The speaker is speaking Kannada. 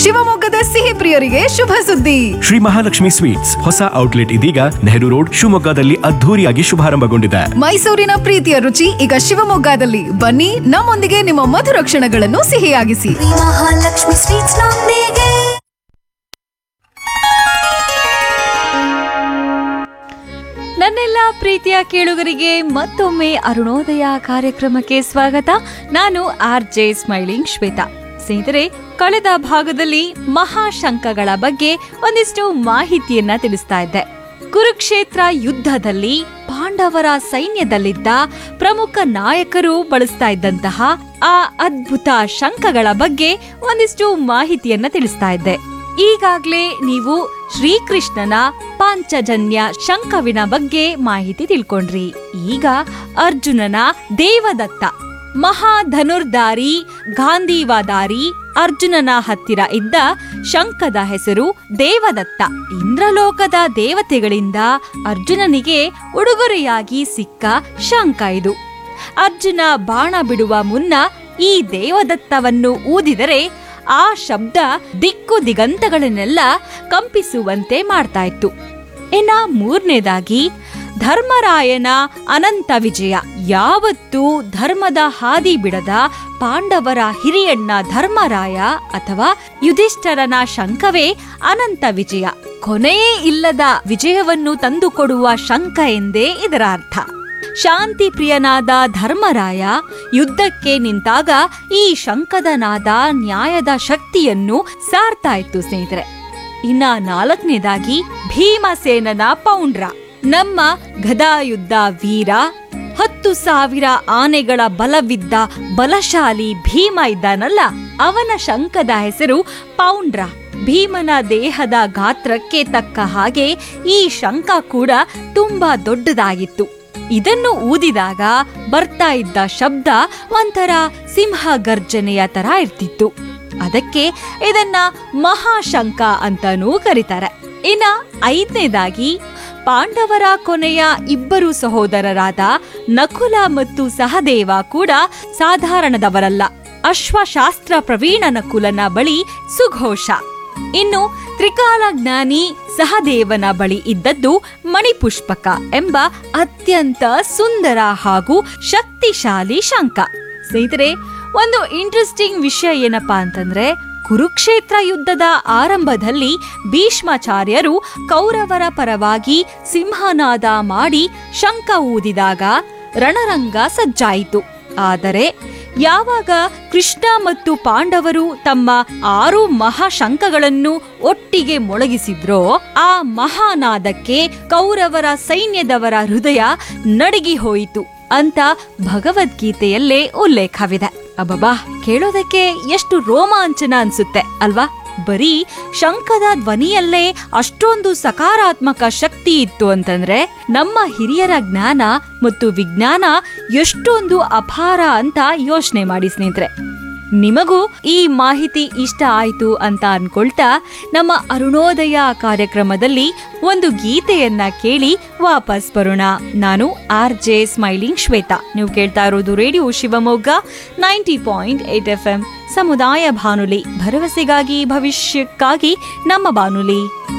ಶಿವಮೊಗ್ಗದ ಸಿಹಿ ಪ್ರಿಯರಿಗೆ ಶುಭ ಸುದ್ದಿ ಶ್ರೀ ಮಹಾಲಕ್ಷ್ಮಿ ಸ್ವೀಟ್ಸ್ ಹೊಸ ಔಟ್ಲೆಟ್ ಇದೀಗ ನೆಹರು ರೋಡ್ ಶಿವಮೊಗ್ಗದಲ್ಲಿ ಅದ್ಧೂರಿಯಾಗಿ ಶುಭಾರಂಭಗೊಂಡಿದೆ ಮೈಸೂರಿನ ಪ್ರೀತಿಯ ರುಚಿ ಈಗ ಶಿವಮೊಗ್ಗದಲ್ಲಿ ಬನ್ನಿ ನಮ್ಮೊಂದಿಗೆ ನಿಮ್ಮ ಮಧುರ ಕ್ಷಣಗಳನ್ನು ಸಿಹಿಯಾಗಿಸಿ ಶ್ರೀ ಮಹಾಲಕ್ಷ್ಮಿ ಸ್ವೀಟ್ಸ್ ನೊಂದಿಗೆ ನನ್ನೆಲ್ಲ ಪ್ರೀತಿಯ ಕೇಳುಗರಿಗೆ ಮತ್ತೊಮ್ಮೆ ಅರುಣೋದಯ ಕಾರ್ಯಕ್ರಮಕ್ಕೆ ಸ್ವಾಗತ ನಾನು ಆರ್ ಜೆ ಸ್ಮೈಲಿಂಗ್ ಶ್ವೇತಾ ಸ್ನೇಹಿತರೆ ಕಳೆದ ಭಾಗದಲ್ಲಿ ಮಹಾಶಂಕಗಳ ಬಗ್ಗೆ ಒಂದಿಷ್ಟು ಮಾಹಿತಿಯನ್ನ ತಿಳಿಸ್ತಾ ಇದ್ದೆ ಕುರುಕ್ಷೇತ್ರ ಯುದ್ಧದಲ್ಲಿ ಪಾಂಡವರ ಸೈನ್ಯದಲ್ಲಿದ್ದ ಪ್ರಮುಖ ನಾಯಕರು ಬಳಸ್ತಾ ಇದ್ದಂತಹ ಆ ಅದ್ಭುತ ಶಂಖಗಳ ಬಗ್ಗೆ ಒಂದಿಷ್ಟು ಮಾಹಿತಿಯನ್ನ ತಿಳಿಸ್ತಾ ಇದ್ದೆ ಈಗಾಗ್ಲೇ ನೀವು ಶ್ರೀಕೃಷ್ಣನ ಪಾಂಚಜನ್ಯ ಶಂಖವಿನ ಬಗ್ಗೆ ಮಾಹಿತಿ ತಿಳ್ಕೊಂಡ್ರಿ ಈಗ ಅರ್ಜುನನ ದೇವದತ್ತ ಮಹಾಧನುರ್ಧಾರಿ ಗಾಂಧೀವಾದಾರಿ ಅರ್ಜುನನ ಹತ್ತಿರ ಇದ್ದ ಶಂಖದ ಹೆಸರು ದೇವದತ್ತ ಇಂದ್ರಲೋಕದ ದೇವತೆಗಳಿಂದ ಅರ್ಜುನನಿಗೆ ಉಡುಗೊರೆಯಾಗಿ ಸಿಕ್ಕ ಶಂಖ ಇದು ಅರ್ಜುನ ಬಾಣ ಬಿಡುವ ಮುನ್ನ ಈ ದೇವದತ್ತವನ್ನು ಊದಿದರೆ ಆ ಶಬ್ದ ದಿಕ್ಕು ದಿಗಂತಗಳನ್ನೆಲ್ಲ ಕಂಪಿಸುವಂತೆ ಮಾಡ್ತಾ ಇತ್ತು ಇನ್ನ ಮೂರನೇದಾಗಿ ಧರ್ಮರಾಯನ ಅನಂತ ವಿಜಯ ಯಾವತ್ತೂ ಧರ್ಮದ ಹಾದಿ ಬಿಡದ ಪಾಂಡವರ ಹಿರಿಯಣ್ಣ ಧರ್ಮರಾಯ ಅಥವಾ ಯುಧಿಷ್ಠರನ ಶಂಖವೇ ಅನಂತ ವಿಜಯ ಕೊನೆಯೇ ಇಲ್ಲದ ವಿಜಯವನ್ನು ತಂದುಕೊಡುವ ಶಂಖ ಎಂದೇ ಇದರ ಅರ್ಥ ಶಾಂತಿ ಪ್ರಿಯನಾದ ಧರ್ಮರಾಯ ಯುದ್ಧಕ್ಕೆ ನಿಂತಾಗ ಈ ಶಂಕದ ನಾದ ನ್ಯಾಯದ ಶಕ್ತಿಯನ್ನು ಸಾರ್ತಾ ಇತ್ತು ಸ್ನೇಹಿತರೆ ಇನ್ನ ನಾಲ್ಕನೇದಾಗಿ ಭೀಮಸೇನನ ಪೌಂಡ್ರ ನಮ್ಮ ಗದಾಯುದ್ಧ ವೀರ ಹತ್ತು ಸಾವಿರ ಆನೆಗಳ ಬಲವಿದ್ದ ಬಲಶಾಲಿ ಭೀಮ ಇದ್ದಾನಲ್ಲ ಅವನ ಶಂಕದ ಹೆಸರು ಪೌಂಡ್ರ ಭೀಮನ ದೇಹದ ಗಾತ್ರಕ್ಕೆ ತಕ್ಕ ಹಾಗೆ ಈ ಶಂಕ ಕೂಡ ತುಂಬಾ ದೊಡ್ಡದಾಗಿತ್ತು ಇದನ್ನು ಊದಿದಾಗ ಬರ್ತಾ ಇದ್ದ ಶಬ್ದ ಒಂಥರ ಸಿಂಹ ಗರ್ಜನೆಯ ತರ ಇರ್ತಿತ್ತು ಅದಕ್ಕೆ ಇದನ್ನ ಮಹಾಶಂಕ ಅಂತಾನೂ ಕರೀತಾರೆ ಇನ್ನ ಐದನೇದಾಗಿ ಪಾಂಡವರ ಕೊನೆಯ ಇಬ್ಬರು ಸಹೋದರರಾದ ನಕುಲ ಮತ್ತು ಸಹದೇವ ಕೂಡ ಸಾಧಾರಣದವರಲ್ಲ ಅಶ್ವಶಾಸ್ತ್ರ ಪ್ರವೀಣ ನಕುಲನ ಬಳಿ ಸುಘೋಷ ಇನ್ನು ತ್ರಿಕಾಲ ಜ್ಞಾನಿ ಸಹದೇವನ ಬಳಿ ಇದ್ದದ್ದು ಮಣಿಪುಷ್ಪಕ ಎಂಬ ಅತ್ಯಂತ ಸುಂದರ ಹಾಗೂ ಶಕ್ತಿಶಾಲಿ ಶಂಕ ಸ್ನೇಹಿತರೆ ಒಂದು ಇಂಟ್ರೆಸ್ಟಿಂಗ್ ವಿಷಯ ಏನಪ್ಪಾ ಅಂತಂದ್ರೆ ಕುರುಕ್ಷೇತ್ರ ಯುದ್ಧದ ಆರಂಭದಲ್ಲಿ ಭೀಷ್ಮಾಚಾರ್ಯರು ಕೌರವರ ಪರವಾಗಿ ಸಿಂಹನಾದ ಮಾಡಿ ಶಂಕ ಊದಿದಾಗ ರಣರಂಗ ಸಜ್ಜಾಯಿತು ಆದರೆ ಯಾವಾಗ ಕೃಷ್ಣ ಮತ್ತು ಪಾಂಡವರು ತಮ್ಮ ಆರು ಮಹಾಶಂಕಗಳನ್ನು ಒಟ್ಟಿಗೆ ಮೊಳಗಿಸಿದ್ರೋ ಆ ಮಹಾನಾದಕ್ಕೆ ಕೌರವರ ಸೈನ್ಯದವರ ಹೃದಯ ನಡುಗಿ ಹೋಯಿತು ಅಂತ ಭಗವದ್ಗೀತೆಯಲ್ಲೇ ಉಲ್ಲೇಖವಿದೆ ಅಬ್ಬಬಾ ಕೇಳೋದಕ್ಕೆ ಎಷ್ಟು ರೋಮಾಂಚನ ಅನ್ಸುತ್ತೆ ಅಲ್ವಾ ಬರೀ ಶಂಖದ ಧ್ವನಿಯಲ್ಲೇ ಅಷ್ಟೊಂದು ಸಕಾರಾತ್ಮಕ ಶಕ್ತಿ ಇತ್ತು ಅಂತಂದ್ರೆ ನಮ್ಮ ಹಿರಿಯರ ಜ್ಞಾನ ಮತ್ತು ವಿಜ್ಞಾನ ಎಷ್ಟೊಂದು ಅಪಾರ ಅಂತ ಯೋಚನೆ ಮಾಡಿ ಸ್ನೇಹಿತರೆ ನಿಮಗೂ ಈ ಮಾಹಿತಿ ಇಷ್ಟ ಆಯ್ತು ಅಂತ ಅನ್ಕೊಳ್ತಾ ನಮ್ಮ ಅರುಣೋದಯ ಕಾರ್ಯಕ್ರಮದಲ್ಲಿ ಒಂದು ಗೀತೆಯನ್ನ ಕೇಳಿ ವಾಪಸ್ ಬರೋಣ ನಾನು ಆರ್ ಜೆ ಸ್ಮೈಲಿಂಗ್ ಶ್ವೇತಾ ನೀವು ಕೇಳ್ತಾ ಇರೋದು radio Shivamogga ninety point eight F M ಸಮುದಾಯ ಬಾನುಲಿ ಭರವಸೆಗಾಗಿ ಭವಿಷ್ಯಕ್ಕಾಗಿ ನಮ್ಮ ಬಾನುಲಿ